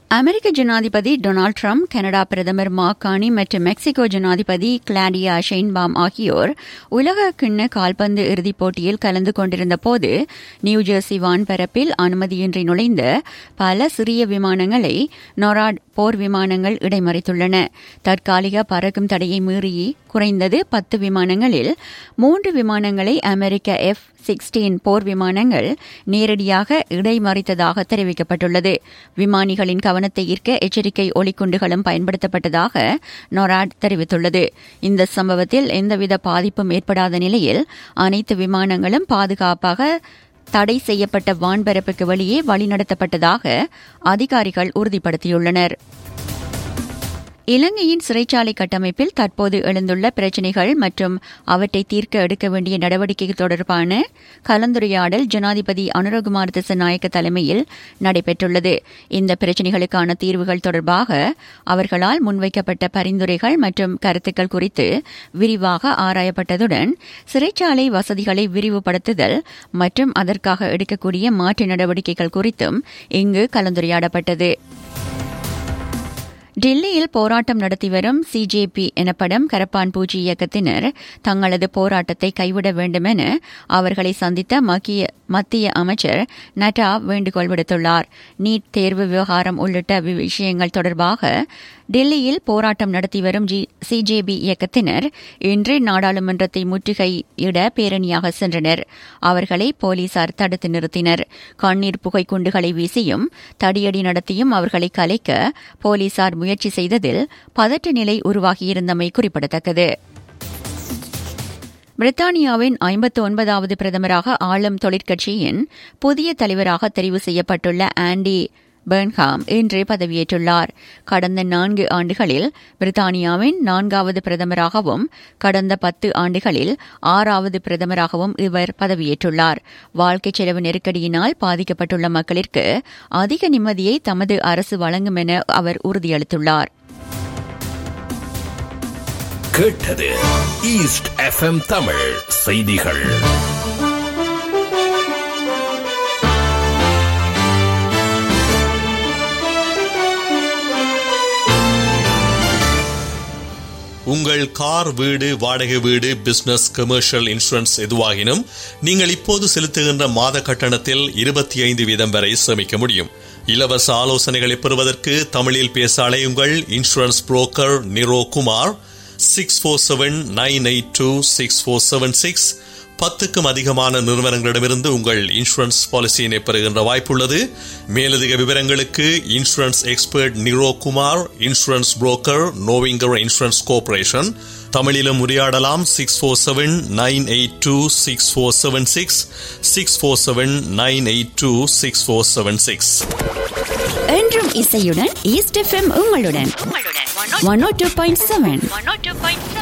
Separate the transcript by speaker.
Speaker 1: அமெரிக்க ஜனாதிபதி Donald Trump Canada பிரதமர் மாக்கானி மற்றும் மெக்சிகோ ஜனாதிபதி கிளாடியா ஷெயின்பாம் ஆகியோர் உலக கிண்ண கால்பந்து இறுதிப் போட்டியில் கலந்து கொண்டிருந்த போது நியூஜெர்சி வான்பரப்பில் அனுமதியின்றி நுழைந்த பல சிறிய விமானங்களை நொராட் போர் விமானங்கள் இடைமறித்துள்ளன தற்காலிக பறக்கும் தடையை மீறி குறைந்தது பத்து விமானங்களில் மூன்று விமானங்களை அமெரிக்க எஃப் சிக்ஸ்டீன் போர் விமானங்கள் நேரடியாக இடைமறித்ததாக தெரிவிக்கப்பட்டுள்ளது விமானிகளின் கவனத்தை ஈர்க்க எச்சரிக்கை ஒளிக்குண்டுகளும் பயன்படுத்தப்பட்டதாக நொராட் தெரிவித்துள்ளது இந்த சம்பவத்தில் எந்தவித பாதிப்பும் ஏற்படாத நிலையில் அனைத்து விமானங்களும் பாதுகாப்பாக தடை செய்யப்பட்ட வான்பரப்புக்கு வெளியே வழிநடத்தப்பட்டதாக அதிகாரிகள் உறுதிப்படுத்தியுள்ளனர் இலங்கையின் சிறைச்சாலை கட்டமைப்பில் தற்போது எழுந்துள்ள பிரச்சினைகள் மற்றும் அவற்றை தீர்க்க எடுக்க வேண்டிய நடவடிக்கைகள் தொடர்பான கலந்துரையாடல் ஜனாதிபதி அனுரகுமார் திசநாயக்க தலைமையில் நடைபெற்றுள்ளது இந்த பிரச்சினைகளுக்கான தீர்வுகள் தொடர்பாக அவர்களால் முன்வைக்கப்பட்ட பரிந்துரைகள் மற்றும் கருத்துக்கள் குறித்து விரிவாக ஆராயப்பட்டதுடன் சிறைச்சாலை வசதிகளை விரிவுபடுத்துதல் மற்றும் அதற்காக எடுக்கக்கூடிய மாற்று நடவடிக்கைகள் குறித்தும் இங்கு கலந்துரையாடப்பட்டது டெல்லியில் போராட்டம் நடத்தி வரும் சிஜேபி எனப்படும் கரப்பான் பூச்சி இயக்கத்தினர் தங்களது போராட்டத்தை கைவிட வேண்டும் என அவர்களை சந்தித்த மத்திய அமைச்சர் நட்டா வேண்டுகோள் விடுத்துள்ளார் நீட் தேர்வு விவகாரம் உள்ளிட்ட விஷயங்கள் தொடர்பாக டெல்லியில் போராட்டம் நடத்தி வரும் சிஜேபி இயக்கத்தினர் இன்று நாடாளுமன்றத்தை முற்றுகையிட பேரணியாக சென்றனர் அவர்களை போலீசார் தடுத்து நிறுத்தினர் கண்ணீர் புகை குண்டுகளை வீசியும் தடியடி நடத்தியும் அவர்களை கலைக்க போலீசார் முயற்சி செய்ததில் பதற்ற நிலை உருவாகியிருந்தமை குறிப்பிடத்தக்கது பிரித்தானியாவின் ஐம்பத்து ஒன்பதாவது பிரதமராக ஆளும் தொழிற்கட்சியின் புதிய தலைவராக தெரிவு செய்யப்பட்டுள்ள ஆண்டி பெர்ன்ஹாம் இன்று பதவியேற்றுள்ளார் கடந்த நான்கு ஆண்டுகளில் பிரித்தானியாவின் நான்காவது பிரதமராகவும் கடந்த பத்து ஆண்டுகளில் ஆறாவது பிரதமராகவும் இவர் பதவியேற்றுள்ளார் வாழ்க்கை செலவு நெருக்கடியினால் பாதிக்கப்பட்டுள்ள மக்களிற்கு அதிக நிம்மதியை தமது அரசு வழங்கும் என அவர் உறுதியளித்துள்ளார்
Speaker 2: கேட்டது ஈஸ்ட் எஃப்எம் தமிழ் செய்திகள்
Speaker 3: உங்கள் கார் வீடு வாடகை வீடு பிசினஸ் கமர்ஷியல் இன்சூரன்ஸ் எதுவாகினும் நீங்கள் இப்போது செலுத்துகின்ற மாத கட்டணத்தில் இருபத்தி ஐந்து வீதம் வரை சேமிக்க முடியும் இலவச ஆலோசனைகளை பெறுவதற்கு தமிழில் பேச அலையுங்கள் insurance broker Niro Kumar six four seven nine eight two six four seven six பத்துக்கும் அதிகமான நிறுவனங்களிடமிருந்து உங்கள் இன்சூரன்ஸ் பாலிசியினை பெறுகின்ற வாய்ப்புள்ளது மேலதிக விவரங்களுக்கு insurance expert Niro Kumar insurance broker நோவிங்கர் இன்சூரன்ஸ் கோர்பரேஷன் தமிழிலும் உரையாடலாம் six four seven nine eight two six four seven six six four seven nine eight two six four seven six
Speaker 1: என்றும் இசையுடன் ஈஸ்ட் எஃப்எம் உங்களுடன் one O two point seven